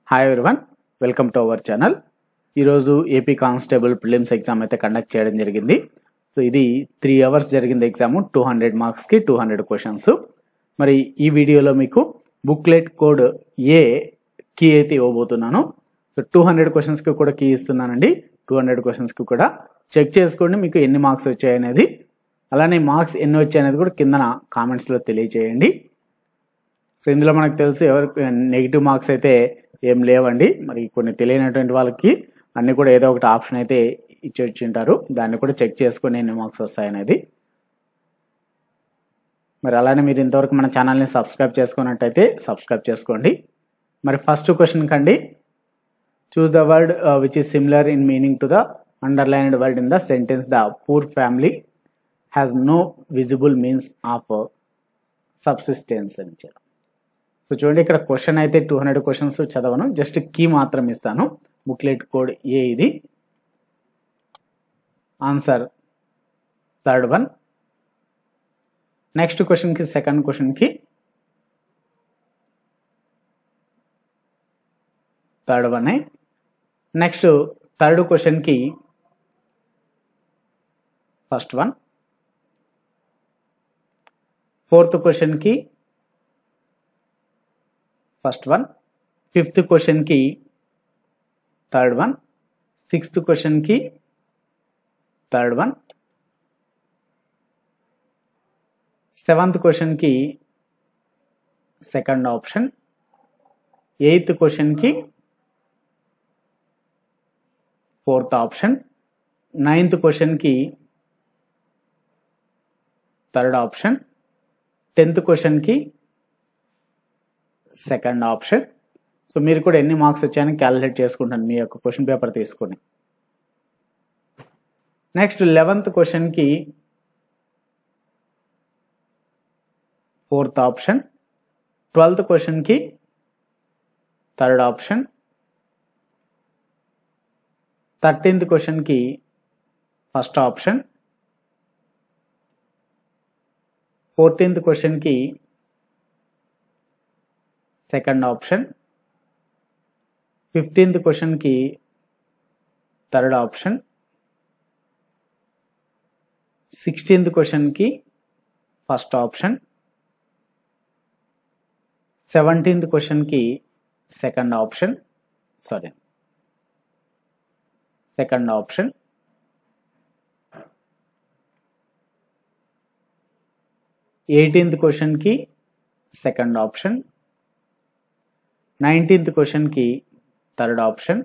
hi everyone welcome to our channel ఈరోజు AP constable prelims exam అయితే conduct చేయడం జరిగింది సో ఇది త్రీ అవర్స్ జరిగింది ఎగ్జామ్ టూ హండ్రెడ్ మార్క్స్కి టూ హండ్రెడ్ క్వశ్చన్స్ మరి ఈ వీడియోలో మీకు బుక్లెట్ కోడ్ ఏ కీ అయితే ఇవ్వబోతున్నాను సో టూ హండ్రెడ్ క్వశ్చన్స్కి కూడా కీ ఇస్తున్నానండి టూ హండ్రెడ్ క్వశ్చన్స్కి కూడా చెక్ చేసుకోండి మీకు ఎన్ని మార్క్స్ వచ్చాయనేది అలానే మార్క్స్ ఎన్ని వచ్చాయనేది కూడా కిందన కామెంట్స్లో తెలియచేయండి సో ఇందులో మనకు తెలుసు ఎవరు నెగిటివ్ మార్క్స్ అయితే ఏం లేవండి మరి కొన్ని తెలియనటువంటి వాళ్ళకి అన్ని కూడా ఏదో ఒకటి ఆప్షన్ అయితే ఇచ్చి వచ్చింటారు దాన్ని కూడా చెక్ చేసుకొని ఎన్ని మార్క్స్ వస్తాయనేది మరి అలానే మీరు ఇంతవరకు మన ఛానల్ని సబ్స్క్రైబ్ చేసుకున్నట్టయితే సబ్స్క్రైబ్ చేసుకోండి మరి ఫస్ట్ క్వశ్చన్ కండి choose the word which is similar in meaning to the underlined word in the sentence the poor family has no visible means of subsistence అని ఇచ్చారు సో చూడండి ఇక్కడ క్వశ్చన్ అయితే టూ హండ్రెడ్ క్వశ్చన్స్ చదవను just key మాత్రం ఇస్తాను booklet code A ఇది answer third one next క్వశ్చన్కి సెకండ్ క్వశ్చన్కి థర్డ్ వన్ నెక్స్ట్ థర్డ్ క్వశ్చన్కి ఫస్ట్ వన్ ఫోర్త్ క్వశ్చన్కి ఫస్ట్ వన్ ఫిఫ్త్ క్వశ్చన్కి థర్డ్ వన్ సిక్స్త్ క్వశ్చన్కి థర్డ్ వన్ సెవెంత్ క్వశ్చన్కి సెకండ్ ఆప్షన్ ఎయిత్ క్వశ్చన్కి ఫోర్త్ ఆప్షన్ నైన్త్ క్వశ్చన్కి థర్డ్ ఆప్షన్ టెన్త్ క్వశ్చన్కి సెకండ్ ఆప్షన్ సో మీరు కూడా ఎన్ని మార్క్స్ వచ్చాయని క్యాలిక్యులేట్ చేసుకుంటాను మీ యొక్క క్వశ్చన్ పేపర్ తీసుకొని నెక్స్ట్ లెవెంత్ క్వశ్చన్కి ఫోర్త్ ఆప్షన్ ట్వెల్త్ క్వశ్చన్కి థర్డ్ ఆప్షన్ థర్టీన్త్ క్వశ్చన్కి ఫస్ట్ ఆప్షన్ ఫోర్టీన్త్ క్వశ్చన్కి సెకండ్ ఆప్షన్ ఫిఫ్టీన్త్ క్వశ్చన్కి థర్డ్ ఆప్షన్ సిక్స్టీన్త్ క్వశ్చన్కి ఫస్ట్ ఆప్షన్ సెవెంటీన్త్ క్వశ్చన్కి second option sorry second option eighteenth క్వశ్చన్కి సెకండ్ ఆప్షన్ నైన్టీన్త్ క్వశ్చన్కి థర్డ్ ఆప్షన్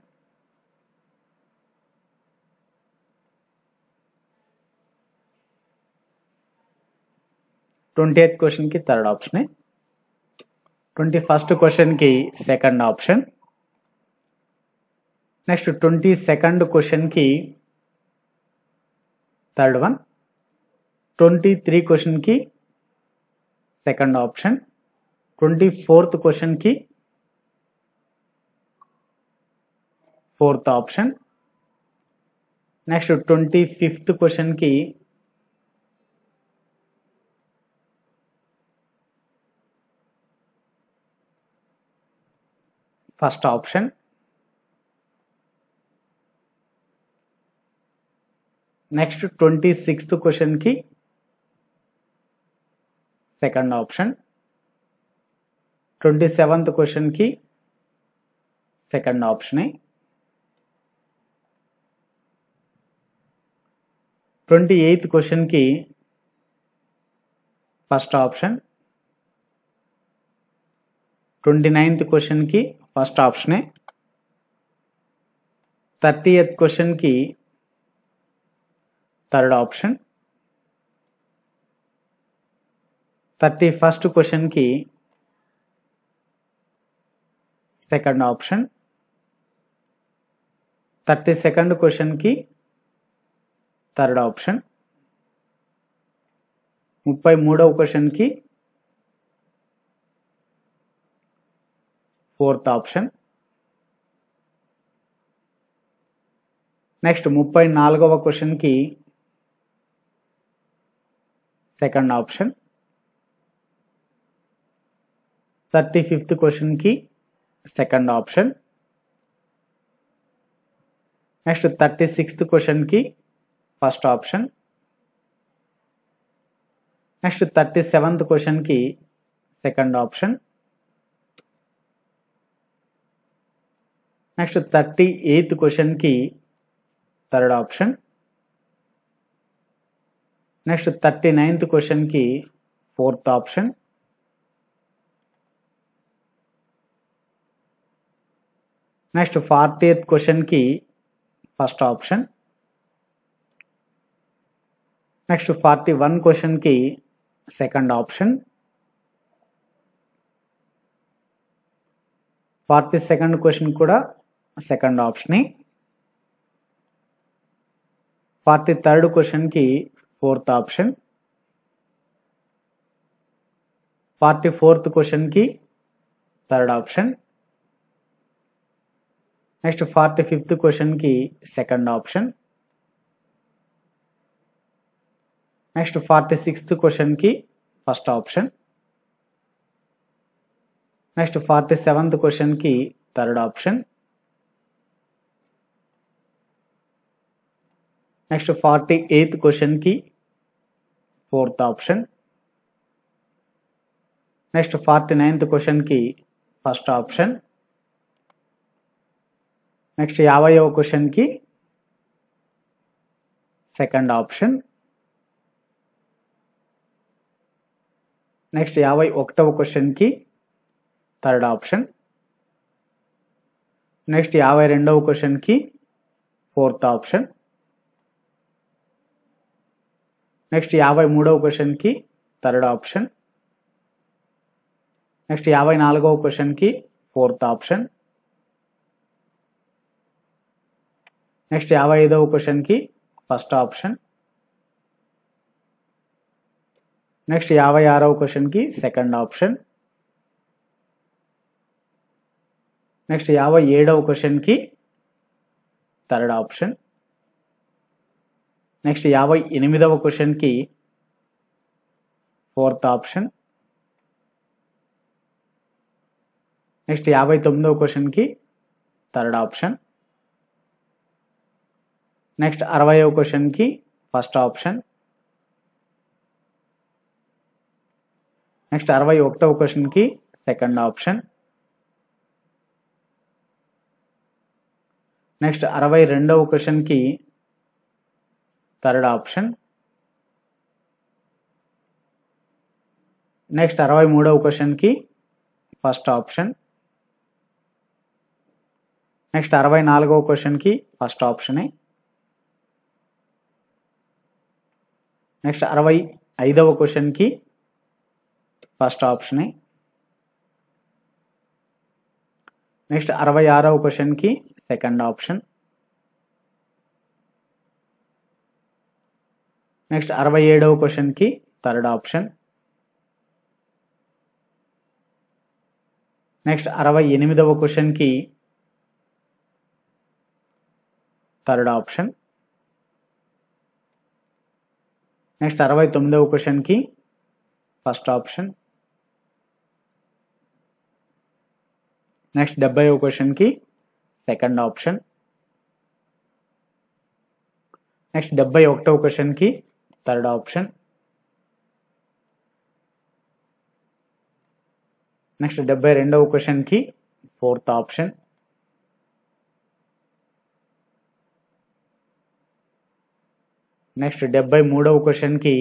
ట్వంటీ ఎయిత్ క్వశ్చన్కి third ఆప్షనే ట్వంటీ ఫస్ట్ క్వశ్చన్కి second option next twenty second క్వశ్చన్కి థర్డ్ వన్ ట్వంటీ త్రీ క్వశ్చన్కి second option twenty fourth క్వశ్చన్కి fourth option next twenty fifth క్వశ్చన్కి first option next twenty sixth క్వశ్చన్కి second option twenty seventh క్వశ్చన్కి second ఆప్షనే twenty eighth క్వశ్చన్కి first option twenty ninth క్వశ్చన్కి first ఆప్షనే థర్టీ ఎయిత్ క్వశ్చన్కి థర్డ్ ఆప్షన్ థర్టీ ఫస్ట్ క్వశ్చన్కి సెకండ్ ఆప్షన్ థర్టీ సెకండ్ క్వశ్చన్కి థర్డ్ ఆప్షన్ ముప్పై మూడవ క్వశ్చన్కి ఫోర్త్ ఆప్షన్ నెక్స్ట్ ముప్పై నాలుగవ క్వశ్చన్కి సెకండ్ ఆప్షన్ థర్టీ ఫిఫ్త్ క్వశ్చన్కి second option next thirty sixth క్వశ్చన్కి first option next thirty seventh క్వశ్చన్కి second option next thirty eighth క్వశ్చన్కి third option next thirty ninth క్వశ్చన్కి fourth option next forty eighth క్వశ్చన్కి first option next forty one క్వశ్చన్కి second option forty second question కూడా second ఆప్షనే forty third క్వశ్చన్కి fourth option forty fourth క్వశ్చన్కి third option next forty fifth క్వశ్చన్కి second option next forty sixth క్వశ్చన్కి first option next forty seventh క్వశ్చన్కి third option next forty eighth క్వశ్చన్కి fourth option next forty ninth క్వశ్చన్కి first option next యాభైవ క్వశ్చన్కి second option next యాభై ఒకటవ క్వశ్చన్కి థర్డ్ ఆప్షన్ నెక్స్ట్ యాభై రెండవ క్వశ్చన్కి ఫోర్త్ ఆప్షన్ నెక్స్ట్ యాభై మూడవ క్వశ్చన్కి థర్డ్ ఆప్షన్ నెక్స్ట్ యాభై నాలుగవ క్వశ్చన్కి ఫోర్త్ ఆప్షన్ నెక్స్ట్ యాభై ఐదవ క్వశ్చన్కి ఫస్ట్ ఆప్షన్ నెక్స్ట్ యాభై ఆరవ క్వశ్చన్కి సెకండ్ ఆప్షన్ నెక్స్ట్ యాభై ఏడవ క్వశ్చన్కి థర్డ్ ఆప్షన్ నెక్స్ట్ యాభై ఎనిమిదవ క్వశ్చన్కి ఫోర్త్ ఆప్షన్ నెక్స్ట్ యాభై తొమ్మిదవ క్వశ్చన్కి థర్డ్ ఆప్షన్ నెక్స్ట్ అరవైవ క్వశ్చన్కి ఫస్ట్ ఆప్షన్ నెక్స్ట్ అరవై ఒకటవ క్వశ్చన్కి సెకండ్ ఆప్షన్ నెక్స్ట్ అరవై రెండవ క్వశ్చన్కి థర్డ్ ఆప్షన్ నెక్స్ట్ అరవై మూడవ క్వశ్చన్కి ఫస్ట్ ఆప్షన్ నెక్స్ట్ అరవై నాలుగవ క్వశ్చన్కి ఫస్ట్ ఆప్షనే నెక్స్ట్ అరవై ఐదవ క్వశ్చన్కి ఫస్ట్ ఆప్షనే నెక్స్ట్ అరవై ఆరవ క్వశ్చన్కి సెకండ్ ఆప్షన్ నెక్స్ట్ అరవై ఏడవ క్వశ్చన్కి థర్డ్ ఆప్షన్ నెక్స్ట్ అరవై ఎనిమిదవ క్వశ్చన్కి థర్డ్ ఆప్షన్ నెక్స్ట్ అరవై తొమ్మిదవ క్వశ్చన్కి ఫస్ట్ ఆప్షన్ నెక్స్ట్ డెబ్బైవ క్వశ్చన్కి సెకండ్ ఆప్షన్ నెక్స్ట్ డెబ్బై ఒకటవ క్వశ్చన్కి థర్డ్ ఆప్షన్ నెక్స్ట్ డెబ్బై రెండవ క్వశ్చన్కి ఫోర్త్ ఆప్షన్ నెక్స్ట్ డెబ్బై మూడవ క్వశ్చన్కి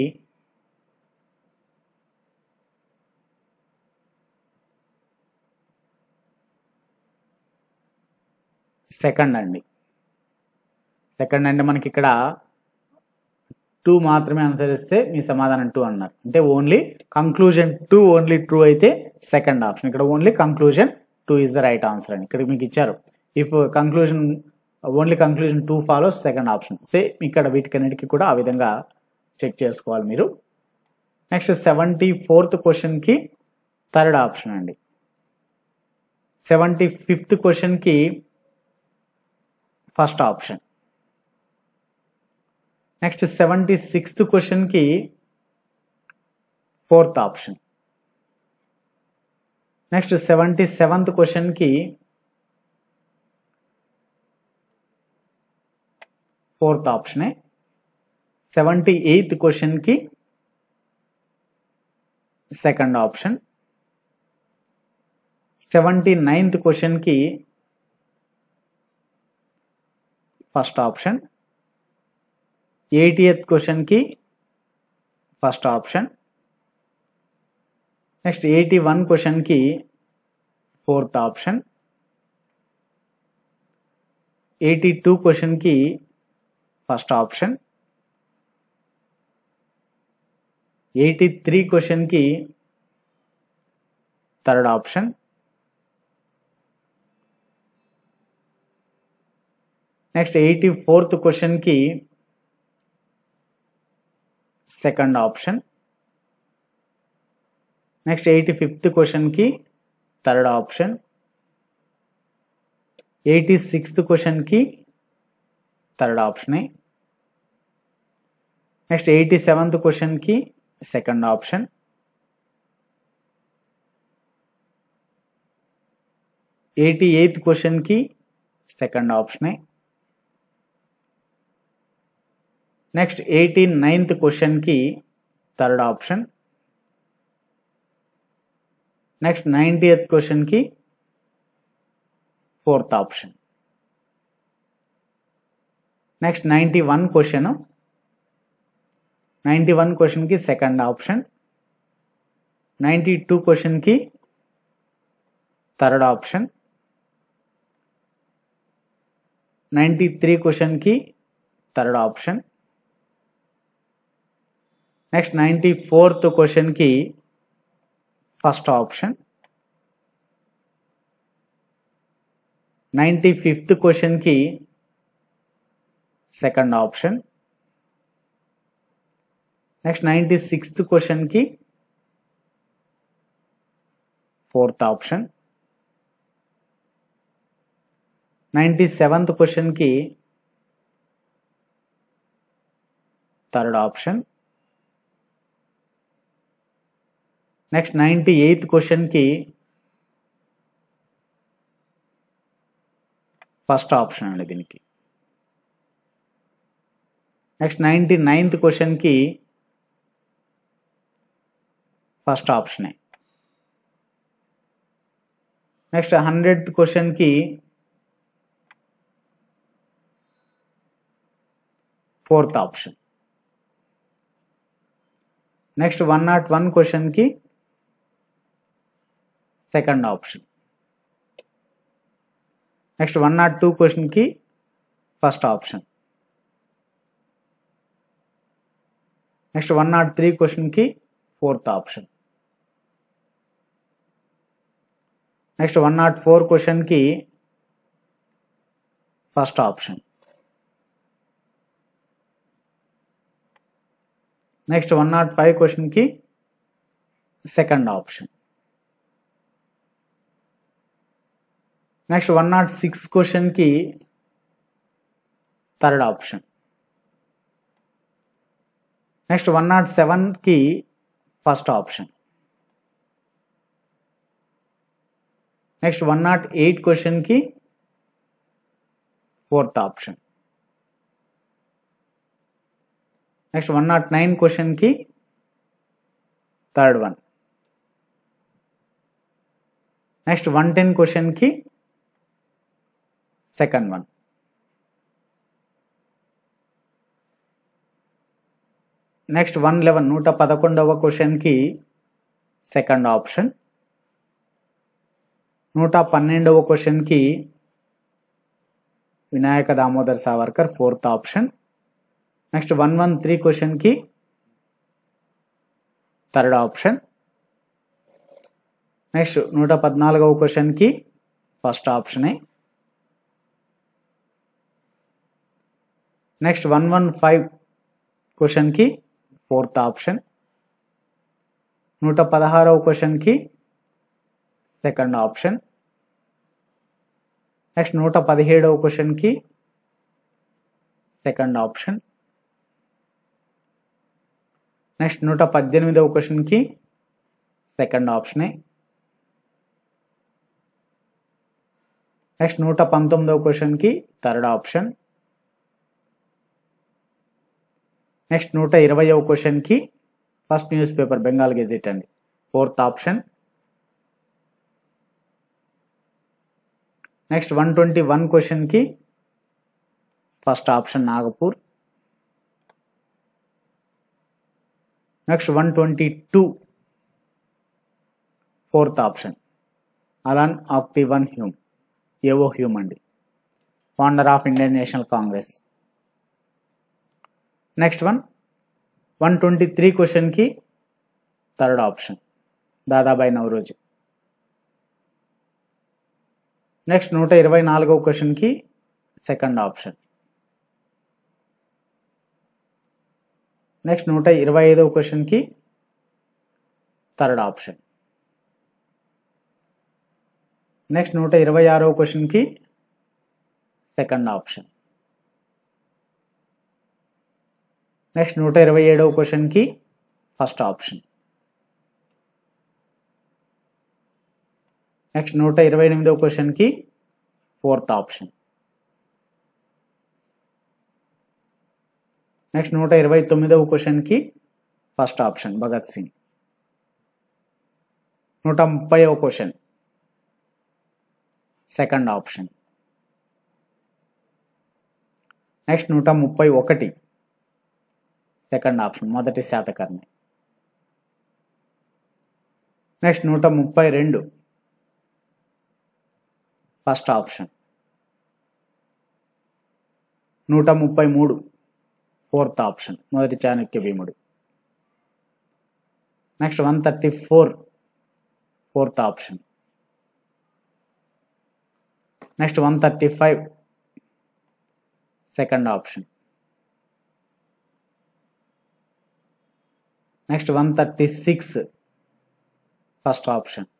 సెకండ్ అండి సెకండ్ అంటే మనకి ఇక్కడ టూ మాత్రమే అనుసరిస్తే మీ సమాధానం టూ అన్నారు అంటే only conclusion two only true అయితే సెకండ్ ఆప్షన్ ఇక్కడ only conclusion two is the right answer అని ఇక్కడ మీకు ఇచ్చారు if conclusion only conclusion two follows second option say ఇక్కడ వీటికన్నిటికీ కూడా ఆ విధంగా చెక్ చేసుకోవాలి మీరు నెక్స్ట్ సెవెంటీ ఫోర్త్ క్వశ్చన్కి థర్డ్ ఆప్షన్ అండి సెవెంటీ ఫిఫ్త్ క్వశ్చన్కి first option next seventy sixth క్వశ్చన్కి fourth option next seventy seventh క్వశ్చన్కి ఫోర్త్ ఆప్షనే సెవెంటీ ఎయిత్ క్వశ్చన్కి సెకండ్ ఆప్షన్ సెవెంటీ నైన్త్ క్వశ్చన్కి ఫస్ట్ ఆప్షన్ ఎయిటీఎత్ క్వశ్చన్కి first option next eighty one క్వశ్చన్కి ఫోర్త్ ఆప్షన్ ఎయిటీ టూ క్వశ్చన్కి first option eighty three క్వశ్చన్కి third option next eighty fourth క్వశ్చన్కి second option next eighty fifth క్వశ్చన్కి third option eighty sixth క్వశ్చన్కి third ఆప్షనే next eighty seventh క్వశ్చన్కి second option eighty eighth క్వశ్చన్కి second ఆప్షనే next eighty ninth క్వశ్చన్కి third option next ninety eighth క్వశ్చన్కి fourth option next ninety one question ninety one క్వశ్చన్కి second option ninety two క్వశ్చన్కి third option ninety three క్వశ్చన్కి third option next ninety fourth క్వశ్చన్కి first option ninety fifth క్వశ్చన్కి second option next ninety sixth క్వశ్చన్కి fourth option ninety seventh క్వశ్చన్కి third option next ninety eighth క్వశ్చన్కి first option అండి దీనికి next ninety ninth క్వశ్చన్కి first ఆప్షనే నెక్స్ట్ హండ్రెడ్ క్వశ్చన్కి fourth option next one nought one క్వశ్చన్కి second option next one nought two క్వశ్చన్కి first option next one nought three క్వశ్చన్కి fourth option next one nought four క్వశ్చన్కి first option next one nought five క్వశ్చన్కి second option next one nought six క్వశ్చన్కి third option next one nought సెవెన్కి first option next one nought eight క్వశ్చన్కి fourth option next one nought nine క్వశ్చన్కి third one next one ten క్వశ్చన్కి second one next one eleven నూట పదకొండవ క్వశ్చన్కి second option నూట పన్నెండవ క్వశ్చన్కి Vinayak Damodar Savarkar fourth option next one one three క్వశ్చన్కి థర్డ్ ఆప్షన్ నెక్స్ట్ నూట పద్నాలుగవ క్వశ్చన్కి ఫస్ట్ ఆప్షనే నెక్స్ట్ వన్ వన్ ఫైవ్ క్వశ్చన్కి ఫోర్త్ ఆప్షన్ నూట పదహారవ క్వశ్చన్కి సెకండ్ ఆప్షన్ నెక్స్ట్ నూట పదిహేడవ క్వశ్చన్కి సెకండ్ ఆప్షన్ నెక్స్ట్ నూట పద్దెనిమిదవ క్వశ్చన్కి సెకండ్ ఆప్షనే నెక్స్ట్ నూట పంతొమ్మిదవ క్వశ్చన్కి థర్డ్ ఆప్షన్ నెక్స్ట్ నూట ఇరవైవ క్వశ్చన్కి first newspaper Bengal Gazette అండి fourth option next one twenty one క్వశ్చన్కి first option Nagpur next one twenty two fourth option Allan Octavian Hume A O Hume అండి founder of Indian National Congress next one one twenty three క్వశ్చన్కి third option Dadabhai Naoroji next నూట ఇరవై నాలుగో క్వశ్చన్కి second option next నూట ఇరవై ఐదవ క్వశ్చన్కి థర్డ్ ఆప్షన్ నెక్స్ట్ నూట ఇరవై ఆరవ క్వశ్చన్కి సెకండ్ ఆప్షన్ నెక్స్ట్ నూట ఇరవై ఏడవ క్వశ్చన్కి ఫస్ట్ ఆప్షన్ నెక్స్ట్ నూట ఇరవై ఎనిమిదవ క్వశ్చన్కి ఫోర్త్ ఆప్షన్ నెక్స్ట్ నూట ఇరవై తొమ్మిదవ క్వశ్చన్కి ఫస్ట్ ఆప్షన్ భగత్ సింగ్ నూట ముప్పైవ క్వశ్చన్ సెకండ్ ఆప్షన్ నెక్స్ట్ నూట ముప్పై ఒకటి సెకండ్ ఆప్షన్ మొదటి శాతకర్ణి నెక్స్ట్ నూట ముప్పై రెండు ఫస్ట్ ఆప్షన్ నూట ముప్పై మూడు ఫోర్త్ ఆప్షన్ మొదటి చాణక్య భీముడు next one thirty four fourth option next one thirty five second option next one thirty six first option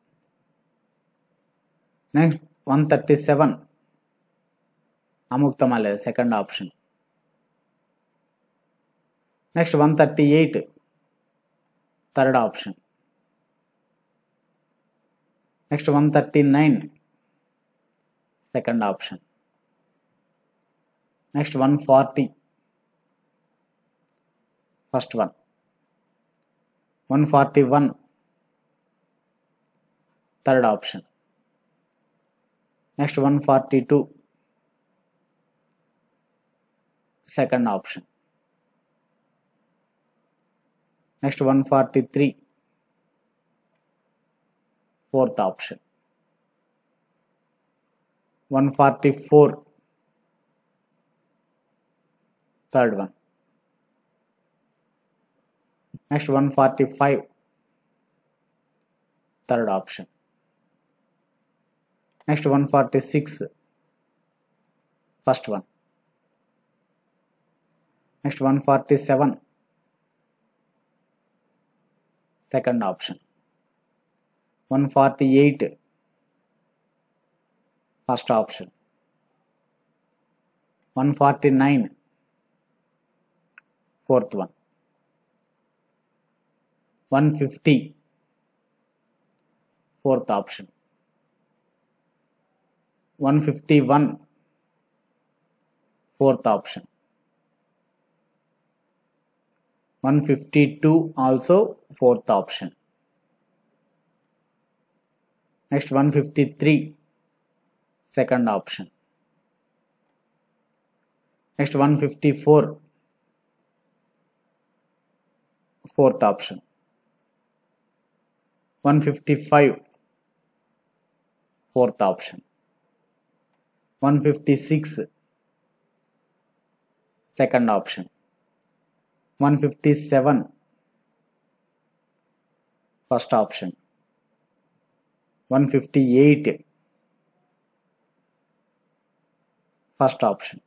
next one thirty seven అముక్తమా లేదు second option next one thirty eight third option next one thirty nine second option next one forty first one one forty one third option next one forty two second option next one forty three fourth option one forty four third one next one forty five third option next one forty six first one next one forty seven second option one forty eight first option one forty nine fourth one one fifty fourth option one fifty one fourth option one fifty two also fourth option next one fifty three second option next one fifty four fourth option one fifty five fourth option one fifty six second option one fifty seven first option one fifty eight first option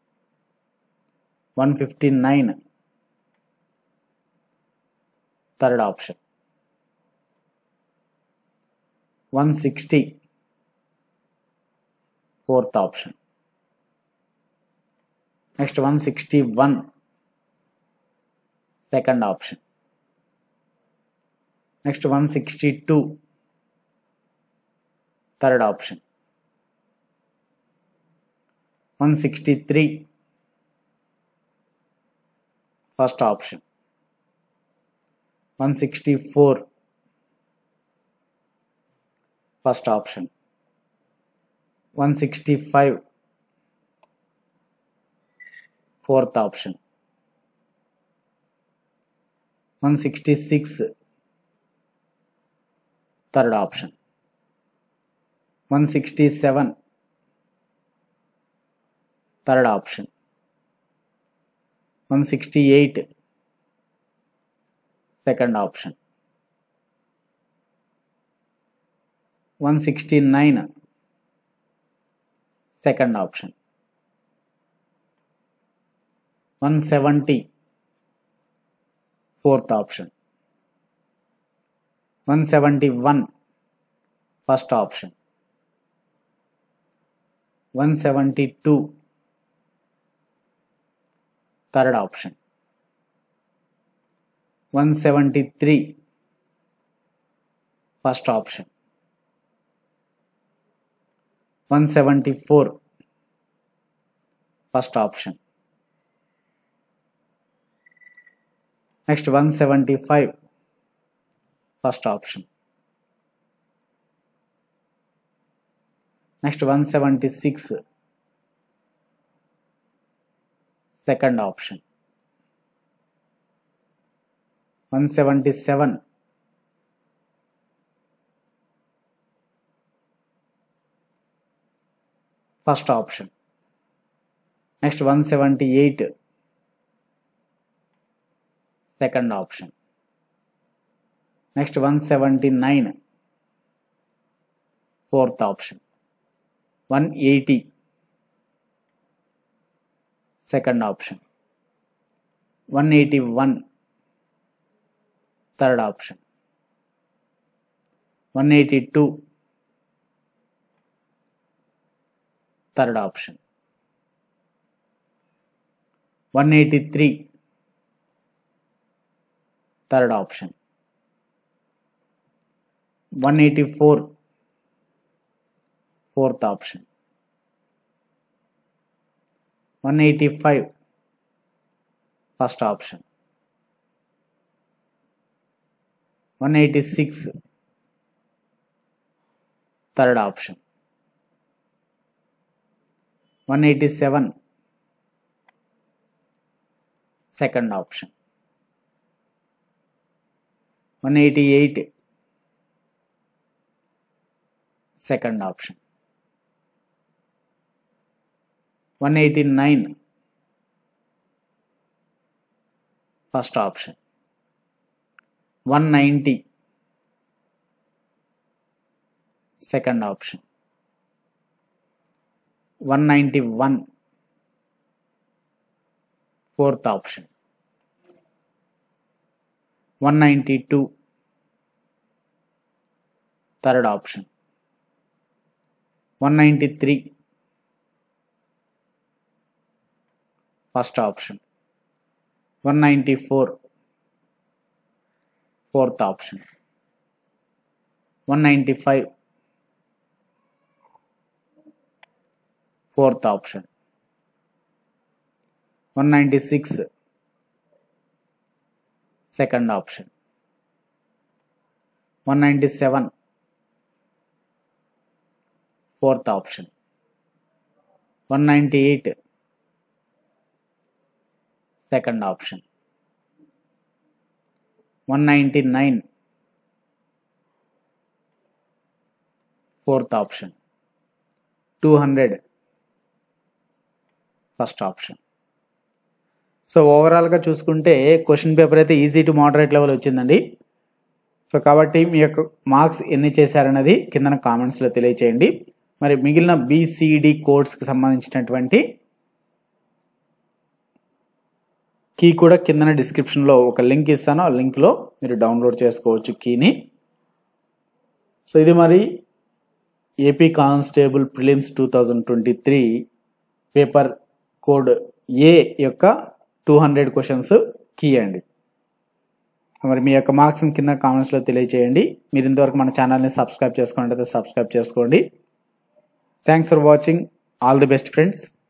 one fifty nine third option one sixty fourth option next one sixty one second option next one sixty two third option one sixty three first option one sixty four first option one sixty five fourth option one sixty six third option one sixty seven third option one sixty eight second option one sixty nine second option one seventy fourth option one seventy one first option one seventy two third option one seventy three first option one seventy four first option next one seventy five first option next one seventy six second option one seventy seven first option next one seventy eight second option next one seventy nine fourth option one eighty second option one eighty one third option one eighty two third option one eighty three third option one eighty four fourth option one eighty five first option one eighty six third option one eighty seven second option one eighty eight second option one eighty nine first option one ninety second option one ninety one fourth option one ninety two third option one ninety three first option one ninety four fourth option one ninety five fourth option one ninety six second option one ninety seven fourth option one ninety eight second option one ninety nine fourth option two hundred first option so ఓవరాల్గా చూసుకుంటే question paper అయితే easy to moderate level వచ్చిందండి so కాబట్టి మీ యొక్క marks ఎన్ని చేశారన్నది కింద కామెంట్స్లో తెలియచేయండి మరి మిగిలిన బీసీడి కోడ్స్కి సంబంధించినటువంటి కీ కూడా కిందన డిస్క్రిప్షన్లో ఒక లింక్ ఇస్తాను ఆ లింక్లో మీరు డౌన్లోడ్ చేసుకోవచ్చు కీని సో ఇది మరి AP constable prelims two thousand twenty three paper code A యొక్క టూ హండ్రెడ్ క్వశ్చన్స్ కీ అండి మరి మీ యొక్క మార్క్స్ కింద కామెంట్స్లో తెలియచేయండి మీరు ఇంతవరకు మన ఛానల్ని సబ్స్క్రైబ్ చేసుకోండి సబ్స్క్రైబ్ చేసుకోండి thanks for watching all the best friends